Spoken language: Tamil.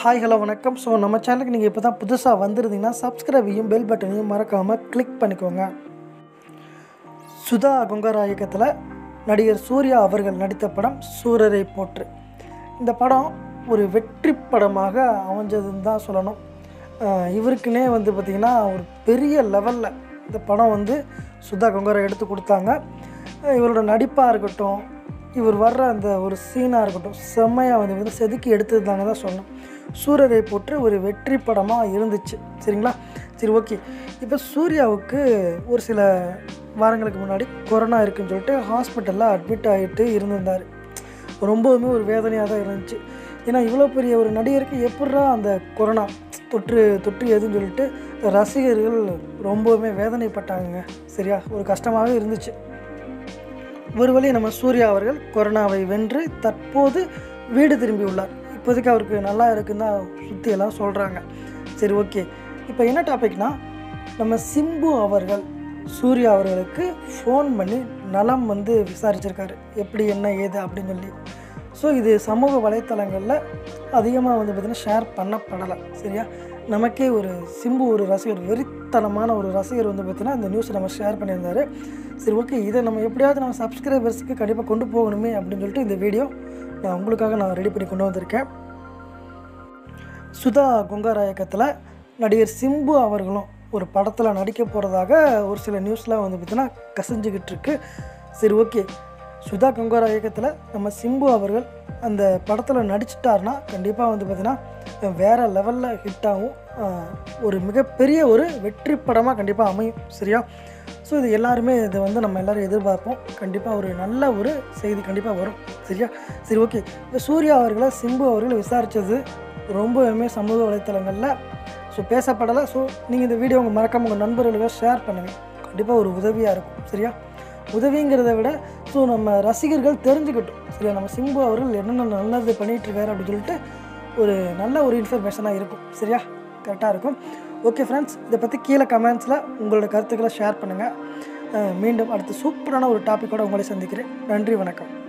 ஹாய் ஹலோ வணக்கம் ஸோ நம்ம சேனலுக்கு நீங்கள் இப்போ தான் புதுசாக வந்திருந்தீங்கன்னா சப்ஸ்கிரைபையும் பெல் பட்டனையும் மறக்காமல் கிளிக் பண்ணிக்கோங்க சுதா கொங்கரா இயக்கத்தில் நடிகர் சூர்யா அவர்கள் நடித்த படம் சூரரை போற்று இந்த படம் ஒரு வெற்றி படமாக அமைஞ்சதுன்னு தான் சொல்லணும் அஹ் இவருக்குனே வந்து பார்த்திங்கன்னா ஒரு பெரிய லெவலில் இந்த படம் வந்து சுதா கொங்கரா எடுத்து கொடுத்தாங்க அஹ் இவரோட நடிப்பாக இருக்கட்டும் இவர் வர்ற அந்த ஒரு சீனாக இருக்கட்டும் செம்மையாக வந்து வந்து செதுக்கி எடுத்ததுதாங்க தான் சொல்லணும் சூரரை போற்று ஒரு வெற்றி படமாக இருந்துச்சு சரிங்களா சரி ஓகே இப்போ சூர்யாவுக்கு ஒரு சில வாரங்களுக்கு முன்னாடி கொரோனா இருக்குன்னு சொல்லிட்டு ஹாஸ்பிட்டலில் அட்மிட் ஆகிட்டு இருந்திருந்தார் ரொம்பவுமே ஒரு வேதனையாக தான் இருந்துச்சு ஏன்னா இவ்வளோ பெரிய ஒரு நடிகருக்கு எப்பட்றா அந்த கொரோனா தொற்று தொற்று எதுன்னு சொல்லிட்டு ரசிகர்கள் ரொம்பவுமே வேதனைப்பட்டாங்க சரியா ஒரு கஷ்டமாகவே இருந்துச்சு ஒரு வழி நம்ம சூர்யா அவர்கள் கொரோனாவை வென்று தற்போது வீடு திரும்பி உள்ளார் இப்போதைக்கு அவருக்கு நல்லா இருக்குன்னு தான் சுற்றி எல்லாம் சொல்கிறாங்க சரி ஓகே இப்போ என்ன டாபிக்னா நம்ம சிம்பு அவர்கள் சூர்யா அவர்களுக்கு ஃபோன் பண்ணி நலம் வந்து விசாரிச்சிருக்காரு எப்படி என்ன ஏது அப்படின்னு சொல்லி ஸோ இது சமூக வலைத்தளங்களில் அதிகமாக வந்து பார்த்திங்கன்னா ஷேர் பண்ணப்படலை சரியா நமக்கே ஒரு சிம்பு ஒரு ரசிகர் வெறித்தனமான ஒரு ரசிகர் வந்து பார்த்திங்கன்னா இந்த நியூஸை நம்ம ஷேர் பண்ணியிருந்தாரு சரி ஓகே இதை நம்ம எப்படியாவது நம்ம சப்ஸ்கிரைபர்ஸ்க்கு கண்டிப்பாக கொண்டு போகணுமே அப்படின்னு சொல்லிட்டு இந்த வீடியோ நான் உங்களுக்காக நான் ரெடி பண்ணி கொண்டு வந்திருக்கேன் சுதா கொங்காரா இயக்கத்தில் நடிகர் சிம்பு அவர்களும் ஒரு படத்தில் நடிக்க போகிறதாக ஒரு சில நியூஸ்லாம் வந்து பார்த்தீங்கன்னா கசிஞ்சுக்கிட்டு இருக்கு சரி ஓகே சுதா கொங்காரா இயக்கத்தில் நம்ம சிம்பு அவர்கள் அந்த படத்தில் நடிச்சிட்டாருன்னா கண்டிப்பாக வந்து பார்த்திங்கன்னா வேறு லெவலில் ஹிட் ஆகும் ஆஹ் ஒரு மிகப்பெரிய ஒரு வெற்றி படமாக கண்டிப்பாக அமையும் சரியா ஸோ இது எல்லாருமே இதை வந்து நம்ம எல்லோரும் எதிர்பார்ப்போம் கண்டிப்பாக ஒரு நல்ல ஒரு செய்தி கண்டிப்பாக வரும் சரியா சரி ஓகே இப்போ சூர்யா அவர்களை சிம்பு அவர்களை விசாரித்தது ரொம்பவுமே சமூக வலைத்தளங்களில் ஸோ பேசப்படலை ஸோ நீங்கள் இந்த வீடியோ உங்கள் மறக்காம உங்கள் நண்பர்களுக்கு ஷேர் பண்ணுங்கள் கண்டிப்பாக ஒரு உதவியாக இருக்கும் சரியா உதவிங்கிறத விட ஸோ நம்ம ரசிகர்கள் தெரிஞ்சுக்கட்டும் சரியா நம்ம சிம்பு அவர்கள் என்னென்ன நல்லது பண்ணிகிட்டு இருக்காரு அப்படின்னு சொல்லிட்டு ஒரு நல்ல ஒரு இன்ஃபர்மேஷனாக இருக்கும் சரியா கரெக்டாக இருக்கும் ஓகே ஃப்ரெண்ட்ஸ் இதை பற்றி கீழே கமெண்ட்ஸில் உங்களோட கருத்துக்களை ஷேர் பண்ணுங்கள் மீண்டும் அடுத்த சூப்பரான ஒரு டாப்பிக்கோடு உங்களை சந்திக்கிறேன் நன்றி வணக்கம்